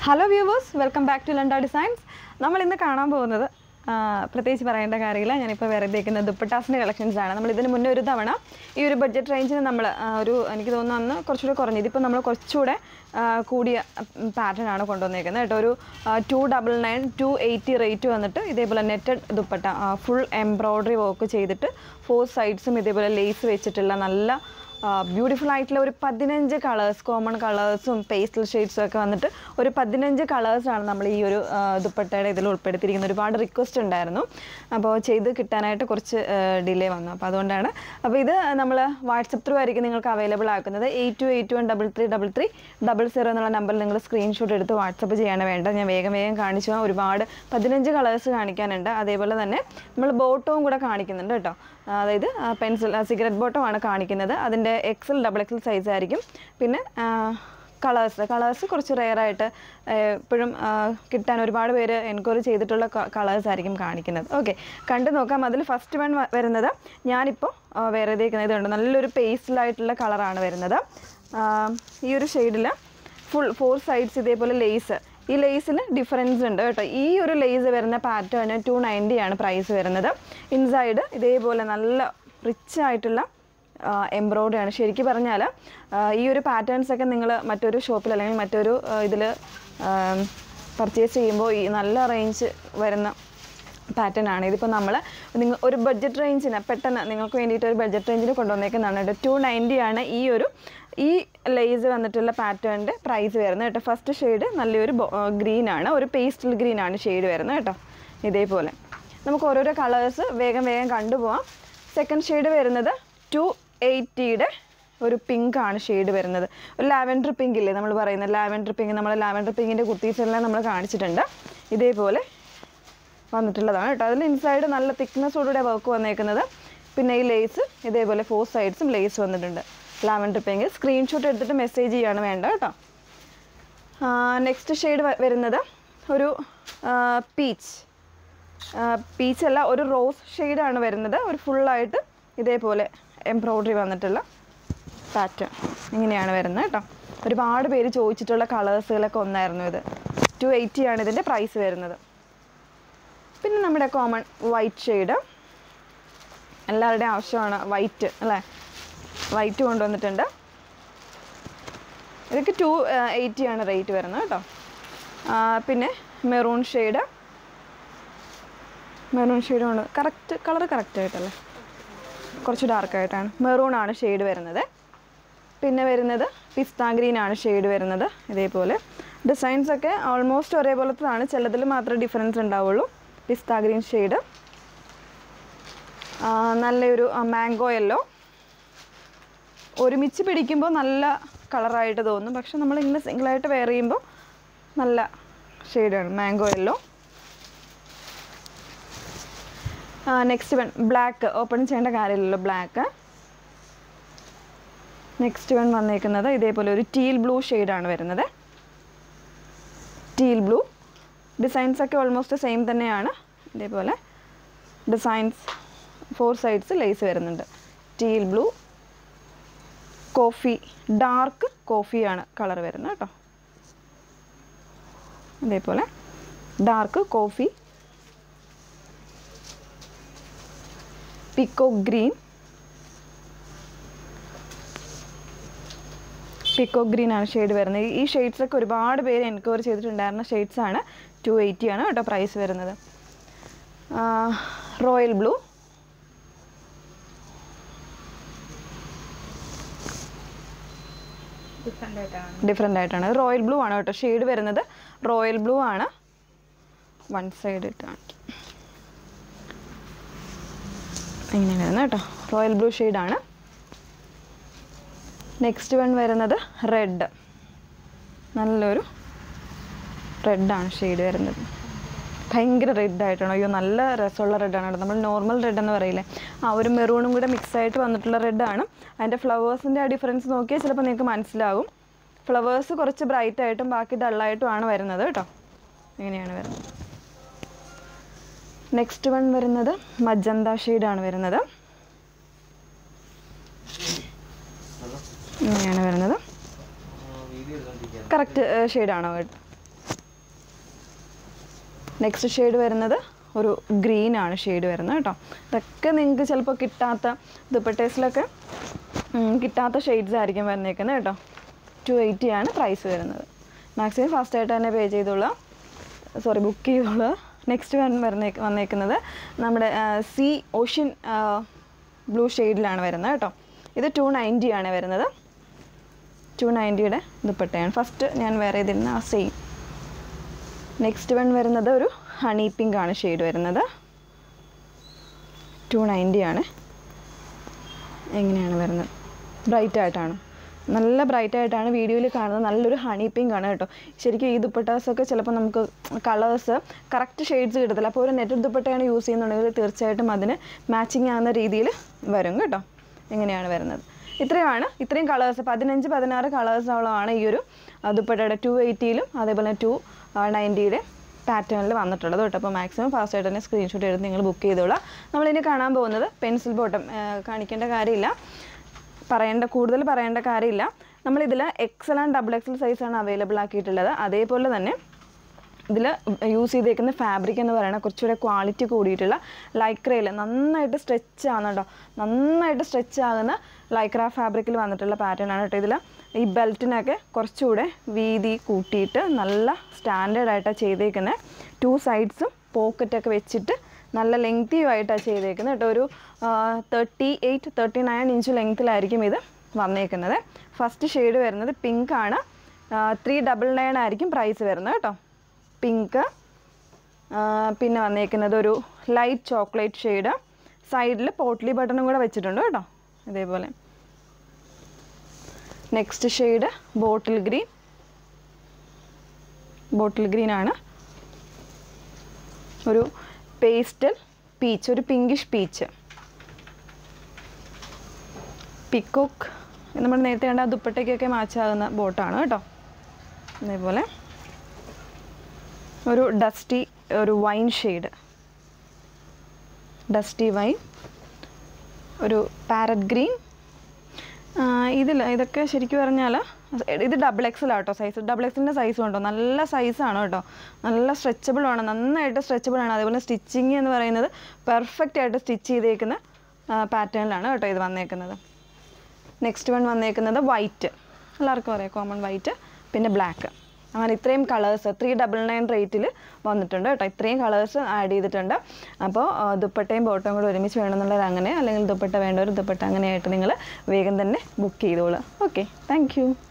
Hello viewers welcome back to ലണ്ട designs നമ്മൾ ഇന്ന് കാണാൻ പോകുന്നത് ആ, പ്രത്യേകിച്ച് പറയേണ്ട കാര്യമില്ല ഞാനിപ്പോൾ വേറെ തേക്കുന്ന ദുപ്പട്ടാസിൻ്റെ കളക്ഷൻസ് ആണ് നമ്മൾ ഇതിന് മുന്നേ ഒരു തവണ ഈ ഒരു ബഡ്ജറ്റ് റേഞ്ചിന് നമ്മൾ ഒരു എനിക്ക് തോന്നുന്നു അന്ന് കുറച്ചുകൂടെ കുറഞ്ഞത് ഇതിപ്പോൾ നമ്മൾ കുറച്ചുകൂടെ ആ, കൂടിയ പാറ്റേൺ ആണ് കൊണ്ടുവന്നേക്കുന്നത് കേട്ടോ ഒരു two double nine two eighty rate വന്നിട്ട് ഇതേപോലെ netted dupatta full embroidery work ചെയ്തിട്ട് ഫോർ സൈഡ്സും ഇതേപോലെ ലേസ് വെച്ചിട്ടുള്ള നല്ല ബ്യൂട്ടിഫുൾ ആയിട്ടുള്ള ഒരു പതിനഞ്ച് കളേഴ്സ് കോമൺ കളേഴ്സും പേസ്റ്റൽ ഷെയ്ഡ്സും ഒക്കെ വന്നിട്ട് ഒരു പതിനഞ്ച് കളേഴ്സാണ് നമ്മൾ ഈ ഒരു ആ, ദുപ്പട്ടയുടെ ഇതിൽ ഉൾപ്പെടുത്തിയിരിക്കുന്നത് ഒരുപാട് റിക്വസ്റ്റ് ഉണ്ടായിരുന്നു അപ്പോൾ ചെയ്ത് കിട്ടാനായിട്ട് കുറച്ച് ഡിലേ വന്നു അപ്പോൾ അതുകൊണ്ടാണ് അപ്പോൾ ഇത് നമ്മൾ വാട്സപ്പ് ത്രൂ ആയിരിക്കും നിങ്ങൾക്ക് അവൈലബിൾ ആക്കുന്നത് eight two eight one double three double three double zero എന്നുള്ള നമ്പറിൽ നിങ്ങൾ സ്ക്രീൻഷോട്ട് എടുത്ത് വാട്സപ്പ് ചെയ്യാണ് വേണ്ടത് ഞാൻ വേഗം വേഗം കാണിച്ചു പോകാം. ഒരുപാട് പതിനഞ്ച് കളേഴ്സ് കാണിക്കാനുണ്ട് അതേപോലെ തന്നെ നമ്മൾ ബോട്ടവും കൂടെ കാണിക്കുന്നുണ്ട് കേട്ടോ അതായത് പെൻസിൽ സിഗരറ്റ് ബോട്ടമാണ് കാണിക്കുന്നത് അതിൻ്റെ എക്സൽ ഡബിൾ എക്സൽ സൈസ് ആയിരിക്കും പിന്നെ കളേഴ്സ് കളേഴ്സ് കുറച്ച് റെയർ ആയിട്ട് എപ്പോഴും കിട്ടാൻ ഒരുപാട് പേര് എൻക്വയറി ചെയ്തിട്ടുള്ള കളേഴ്സ് ആയിരിക്കും കാണിക്കുന്നത് ഓക്കെ കണ്ടു നോക്കാം അതിൽ ഫസ്റ്റ് വൺ വരുന്നത് ഞാനിപ്പോൾ വേറെ തേക്കുന്നത് ഇതുണ്ട് നല്ലൊരു പേസ്റ്റലായിട്ടുള്ള കളറാണ് വരുന്നത് ആ, ഈ ഒരു ഷെയ്ഡിൽ ഫുൾ ഫോർ സൈഡ്സ് ഇതേപോലെ ലേസ് ഈ ലേസിന് ഡിഫറൻസ് ഉണ്ട് കേട്ടോ ഈ ഒരു ലേസ് വരുന്ന പാറ്റേൺ ടു നയൻറ്റി ആണ് പ്രൈസ് വരുന്നത് ഇൻസൈഡ് ഇതേപോലെ നല്ല റിച്ച് ആയിട്ടുള്ള എംബ്രോയ്ഡറി ആണ് ശരിക്കും പറഞ്ഞാൽ ഈ ഒരു പാറ്റേൺസ് ഒക്കെ നിങ്ങൾ മറ്റൊരു ഷോപ്പിൽ അല്ലെങ്കിൽ മറ്റൊരു ഇതിൽ പർച്ചേസ് ചെയ്യുമ്പോൾ ഈ നല്ല റേഞ്ച് വരുന്ന പാറ്റേൺ ആണ് ഇതിപ്പോൾ നമ്മൾ നിങ്ങൾ ഒരു ബഡ്ജറ്റ് റേഞ്ചിന് പെട്ടെന്ന് നിങ്ങൾക്ക് വേണ്ടിയിട്ട് ഒരു ബഡ്ജറ്റ് റേഞ്ചിന് കൊണ്ടുവന്നേക്കുന്നതാണ് കേട്ടോ ടു നയൻറ്റി ആണ് ഈ ഒരു ഈ ലേസ് വന്നിട്ടുള്ള പാറ്റേണിൻ്റെ പ്രൈസ് വരുന്നത് കേട്ടോ ഫസ്റ്റ് ഷെയ്ഡ് നല്ലൊരു ഗ്രീൻ ആണ് ഒരു പേസ്റ്റൽ ഗ്രീൻ ആണ് ഷെയ്ഡ് വരുന്നത് കേട്ടോ ഇതേപോലെ നമുക്ക് ഓരോരോ കളേഴ്സ് വേഗം വേഗം കണ്ടുപോകാം സെക്കൻഡ് ഷെയ്ഡ് വരുന്നത് ടു എയ്റ്റിയുടെ ഒരു പിങ്ക് ആണ് ഷെയ്ഡ് വരുന്നത് ഒരു ലാവൻഡർ പിങ്ക് ഇല്ലേ നമ്മൾ പറയുന്നത് ലാവൻഡർ പിങ്ക് നമ്മൾ ലാവൻഡർ പിങ്കിൻ്റെ കുർത്തീസ് എല്ലാം നമ്മൾ കാണിച്ചിട്ടുണ്ട് ഇതേപോലെ വന്നിട്ടുള്ളതാണ് കേട്ടോ അതിൽ ഇൻസൈഡ് നല്ല തിക്നെസ്സോടുകൂടെ വർക്ക് വന്നേക്കുന്നത് പിന്നെ ഈ ലേസ് ഇതേപോലെ ഫോർ സൈഡ്സും ലേസ് വന്നിട്ടുണ്ട് ലാവൻഡർ പിങ്ക് സ്ക്രീൻഷോട്ട് എടുത്തിട്ട് മെസ്സേജ് ചെയ്യാണ് വേണ്ട കേട്ടോ നെക്സ്റ്റ് ഷെയ്ഡ് വരുന്നത് ഒരു പീച്ച് പീച്ച് അല്ല ഒരു റോസ് ഷെയ്ഡാണ് വരുന്നത് ഒരു ഫുള്ളായിട്ട് ഇതേപോലെ എംബ്രോയ്ഡറി വന്നിട്ടുള്ള പാറ്റേൺ ഇങ്ങനെയാണ് വരുന്നത് കേട്ടോ ഒരുപാട് പേര് ചോദിച്ചിട്ടുള്ള കളേഴ്സുകളൊക്കെ ഒന്നായിരുന്നു ഇത് ടു എയ്റ്റി ആണ് ഇതിൻ്റെ പ്രൈസ് വരുന്നത് പിന്നെ നമ്മുടെ കോമൺ വൈറ്റ് ഷെയ്ഡ് എല്ലാവരുടെയും ആവശ്യമാണ് വൈറ്റ് അല്ലേ വൈറ്റ് കൊണ്ടുവന്നിട്ടുണ്ട് ഇതൊക്കെ ടു എയ്റ്റി ആണ് റേറ്റ് വരുന്നത് കേട്ടോ ആ, പിന്നെ മെറൂൺ ഷെയ്ഡ് മെറൂൺ ഷെയ്ഡ് കൊണ്ട് കറക്റ്റ് കളർ കറക്റ്റ് ആയിട്ടല്ലേ കുറച്ച് ഡാർക്ക് ആയിട്ടാണ് മെറൂൺ ആണ് ഷെയ്ഡ് വരുന്നത് പിന്നെ വരുന്നത് പിസ്ത ഗ്രീൻ ആണ് ഷെയ്ഡ് വരുന്നത് ഇതേപോലെ ഡിസൈൻസ് ഒക്കെ ഓൾമോസ്റ്റ് ഒരേപോലത്തതാണ് ചിലതിൽ മാത്രമേ ഡിഫറൻസ് ഉണ്ടാവുള്ളൂ പിസ്ത ഗ്രീൻ ഷെയ്ഡ് നല്ലൊരു മാംഗോ യെല്ലോ ഒരുമിച്ച് പിടിക്കുമ്പോൾ നല്ല കളറായിട്ട് തോന്നും പക്ഷെ നമ്മൾ ഇങ്ങനെ സിംഗിളായിട്ട് വെയർ ചെയ്യുമ്പോൾ നല്ല ഷെയ്ഡാണ് mango yellow next one black open ചെയ്യേണ്ട കാര്യമില്ലല്ലോ ബ്ലാക്ക് നെക്സ്റ്റ് വൺ വന്നേക്കുന്നത് ഇതേപോലെ ഒരു ടീൽ ബ്ലൂ ഷെയ്ഡാണ് വരുന്നത് ടീൽ ബ്ലൂ ഡിസൈൻസ് ഒക്കെ ഓൾമോസ്റ്റ് സെയിം തന്നെയാണ് ഇതേപോലെ ഡിസൈൻസ് ഫോർ സൈഡ്സ് ലേസ് വരുന്നുണ്ട് ടീൽ ബ്ലൂ കോഫി ഡാർക്ക് കോഫിയാണ് കളർ വരുന്നത് കേട്ടോ ഇതേപോലെ dark coffee peacock green peacock green ആണ് ഷെയ്ഡ് വരുന്നത് ഈ ഷെയ്ഡ്സ് ഒക്കെ ഒരുപാട് പേര് എൻക്വയറി ചെയ്തിട്ടുണ്ടായിരുന്ന ഷെയ്ഡ്സ് ആണ് ടു എയ്റ്റി ആണ് കേട്ടോ പ്രൈസ് വരുന്നത് റോയൽ ബ്ലൂ ഡിഫറെൻ്റ് ആയിട്ടാണ് ഡിഫറെൻ്റ് ആയിട്ടാണ് റോയൽ ബ്ലൂ ആണ് കേട്ടോ ഷെയ്ഡ് വരുന്നത് റോയൽ ബ്ലൂ ആണ് വൺ സൈഡ് ഇട്ട് കാണിക്കും ഇങ്ങനെ വരുന്നത് കേട്ടോ റോയൽ ബ്ലൂ ഷെയ്ഡാണ് നെക്സ്റ്റ് വൺ വരുന്നത് റെഡ് നല്ലൊരു റെഡാണ് ഷെയ്ഡ് വരുന്നത് ഭയങ്കര റെഡ് ആയിട്ടാണ് അയ്യോ നല്ല രസമുള്ള റെഡാണ് കേട്ടോ നമ്മൾ നോർമൽ റെഡ് എന്ന് പറയില്ലേ ആ ഒരു മെറൂണും കൂടെ മിക്സ് ആയിട്ട് വന്നിട്ടുള്ള റെഡാണ് അതിൻ്റെ ഫ്ലവേഴ്സിൻ്റെ ആ ഡിഫറൻസ് നോക്കിയാൽ ചിലപ്പോൾ നിങ്ങൾക്ക് മനസ്സിലാകും ഫ്ലവേഴ്സ് കുറച്ച് ബ്രൈറ്റ് ആയിട്ടും ബാക്കി ഡള്ളായിട്ടും ആണ് വരുന്നത് കേട്ടോ ഇങ്ങനെയാണ് വരുന്നത് നെക്സ്റ്റ് വൺ വരുന്നത് മജന്ത ഷെയ്ഡാണ് വരുന്നത് ഇങ്ങനെയാണ് വരുന്നത് കറക്റ്റ് ഷെയ്ഡാണോ നെക്സ്റ്റ് ഷെയ്ഡ് വരുന്നത് ഒരു ഗ്രീൻ ആണ് ഷെയ്ഡ് വരുന്നത് കേട്ടോ ഇതൊക്കെ നിങ്ങൾക്ക് ചിലപ്പോൾ കിട്ടാത്ത ദുപ്പട്ടേസിലൊക്കെ ഉം, കിട്ടാത്ത ഷെയ്ഡ്സ് ആയിരിക്കും വന്നേക്കുന്നത് കേട്ടോ ടു എയ്റ്റി ആണ് പ്രൈസ് വരുന്നത് മാക്സിമം ഫാസ്റ്റ് ആയിട്ട് തന്നെ പേ ചെയ്തോളാം സോറി ബുക്ക് ചെയ്തോളൂ നെക്സ്റ്റ് വൺ വരുന്നേ വന്നേക്കുന്നത് നമ്മുടെ സി ഓഷ്യൻ ബ്ലൂ ഷെയ്ഡിലാണ് വരുന്നത് കേട്ടോ ഇത് ടു നയൻറ്റി ആണ് വരുന്നത് ടു നയൻറ്റിയുടെ ദുപ്പട്ടയാണ് ഫസ്റ്റ് ഞാൻ വേറെ ഇതിരുന്ന ആ സെയിം നെക്സ്റ്റ് വൺ വരുന്നത് ഒരു ഹണി പിങ്ക് ആണ് ഷെയ്ഡ് വരുന്നത് ടു നയൻറ്റി ആണ് എങ്ങനെയാണ് വരുന്നത് ബ്രൈറ്റ് ആയിട്ടാണ് നല്ല ബ്രൈറ്റ് ആയിട്ടാണ് വീഡിയോയിൽ കാണുന്നത് നല്ലൊരു ഹണി പിങ്ക് ആണ് കേട്ടോ ശരിക്കും ഈ ദുപ്പട്ടാസൊക്കെ ചിലപ്പോൾ നമുക്ക് കളേഴ്സ് കറക്റ്റ് ഷെയ്ഡ്സ് കിട്ടത്തില്ല അപ്പോൾ ഒരു നെറ്റ് ദുപ്പട്ടയാണ് യൂസ് ചെയ്യുന്നുണ്ടെങ്കിൽ തീർച്ചയായിട്ടും അതിന് മാച്ചിങ് ആകുന്ന രീതിയിൽ വരും കേട്ടോ എങ്ങനെയാണ് വരുന്നത് ഇത്രയുമാണ് ഇത്രയും കളേഴ്സ് പതിനഞ്ച് പതിനാറ് കളേഴ്സോളമാണ് ഈ ഒരു ആ, ദുപ്പട്ടയുടെ ടു എയ്റ്റിയിലും അതേപോലെ ടു നയൻറ്റിയുടെ പാറ്റേണിൽ വന്നിട്ടുള്ളത് കേട്ടോ അപ്പോൾ മാക്സിമം ഫാസ്റ്റ് ആയിട്ട് തന്നെ സ്ക്രീൻഷോട്ട് എടുത്ത് നിങ്ങൾ ബുക്ക് ചെയ്തോളാം നമ്മളിനി കാണാൻ പോകുന്നത് പെൻസിൽ ബോട്ടം കാണിക്കേണ്ട കാര്യമില്ല പറയേണ്ട കൂടുതൽ പറയേണ്ട കാര്യമില്ല നമ്മളിതിൽ എക്സൽ ആൻഡ് ഡബിൾ എക്സൽ സൈസാണ് അവൈലബിൾ ആക്കിയിട്ടുള്ളത് അതേപോലെ തന്നെ ഇതിൽ യൂസ് ചെയ്തേക്കുന്ന ഫാബ്രിക് എന്ന് പറയുന്നത് കുറച്ചുകൂടെ ക്വാളിറ്റി കൂടിയിട്ടുള്ള ലൈക്രയിൽ നന്നായിട്ട് സ്ട്രെച്ച് ആകുന്ന കേട്ടോ നന്നായിട്ട് സ്ട്രെച്ച് ആകുന്ന ലൈക്ര ഫാബ്രിക്കിൽ വന്നിട്ടുള്ള പാറ്റേൺ ആണ് കേട്ടോ ഇതിൽ ഈ ബെൽറ്റിനൊക്കെ കുറച്ചുകൂടെ വീതി കൂട്ടിയിട്ട് നല്ല സ്റ്റാൻഡേർഡ് ആയിട്ടാണ് ചെയ്തേക്കുന്നത് ടു സൈഡ്സും പോക്കറ്റൊക്കെ വെച്ചിട്ട് നല്ല ലെങ്തിയും ആയിട്ടാണ് ചെയ്തേക്കുന്നത് കേട്ടോ ഒരു thirty eight thirty nine inch ലെങ്ത്തിലായിരിക്കും ഇത് വന്നേക്കുന്നത് ഫസ്റ്റ് ഷെയ്ഡ് വരുന്നത് പിങ്ക് ആണ് ത്രീ ഡബിൾ നയൻ ആയിരിക്കും പ്രൈസ് വരുന്നത് കേട്ടോ പിങ്ക് പിന്നെ വന്നേക്കുന്നത് ഒരു ലൈറ്റ് ചോക്ലേറ്റ് ഷെയ്ഡ് സൈഡിൽ പോട്ട്ലി ബട്ടണും കൂടെ വെച്ചിട്ടുണ്ട് കേട്ടോ ഇതേപോലെ next shade bottle green bottle green ആണ് ഒരു പേസ്റ്റൽ പീച്ച് ഒരു പിങ്കിഷ് പീച്ച് പിക്കോക്ക് നമ്മൾ നേരത്തെ കണ്ട ആ ദുപ്പട്ടയ്ക്കൊക്കെ മാച്ചാകുന്ന ബോട്ടാണ് കേട്ടോ അതേപോലെ ഒരു ഡസ്റ്റി ഒരു വൈൻ ഷെയ്ഡ് ഡസ്റ്റി വൈൻ ഒരു പാരറ്റ് ഗ്രീൻ ഇതിൽ ഇതൊക്കെ ശരിക്കും പറഞ്ഞാൽ ഇത് ഡബിൾ എക്സൽ ആട്ടോ സൈസ് ഡബിൾ എക്സലിൻ്റെ സൈസും ഉണ്ടോ നല്ല സൈസാണ് കേട്ടോ നല്ല സ്ട്രെച്ചബിൾ ആണ് നന്നായിട്ട് സ്ട്രെച്ചബിൾ ആണ് അതേപോലെ സ്റ്റിച്ചിങ് എന്ന് പറയുന്നത് പെർഫെക്റ്റ് ആയിട്ട് സ്റ്റിച്ച് ചെയ്തേക്കുന്ന പാറ്റേണിലാണ് കേട്ടോ ഇത് വന്നേക്കുന്നത് നെക്സ്റ്റ് വൺ വന്നേക്കുന്നത് വൈറ്റ് എല്ലാവർക്കും അറിയാം കോമൺ വൈറ്റ് പിന്നെ ബ്ലാക്ക് അങ്ങനെ ഇത്രയും കളേഴ്സ് ത്രീ ഡബിൾ നയൻ റേറ്റിൽ വന്നിട്ടുണ്ട് കേട്ടോ ഇത്രയും കളേഴ്സ് ആഡ് ചെയ്തിട്ടുണ്ട് അപ്പോൾ ആ, ദുപ്പട്ടയും ബോട്ടവും കൂടെ ഒരുമിച്ച് വേണമെന്നുള്ളത് അങ്ങനെ അല്ലെങ്കിൽ ദുപ്പട്ട വേണ്ടവർ ദുപ്പട്ട അങ്ങനെയായിട്ട് നിങ്ങൾ വേഗം തന്നെ ബുക്ക് ചെയ്തോളൂ ഓക്കെ താങ്ക് യു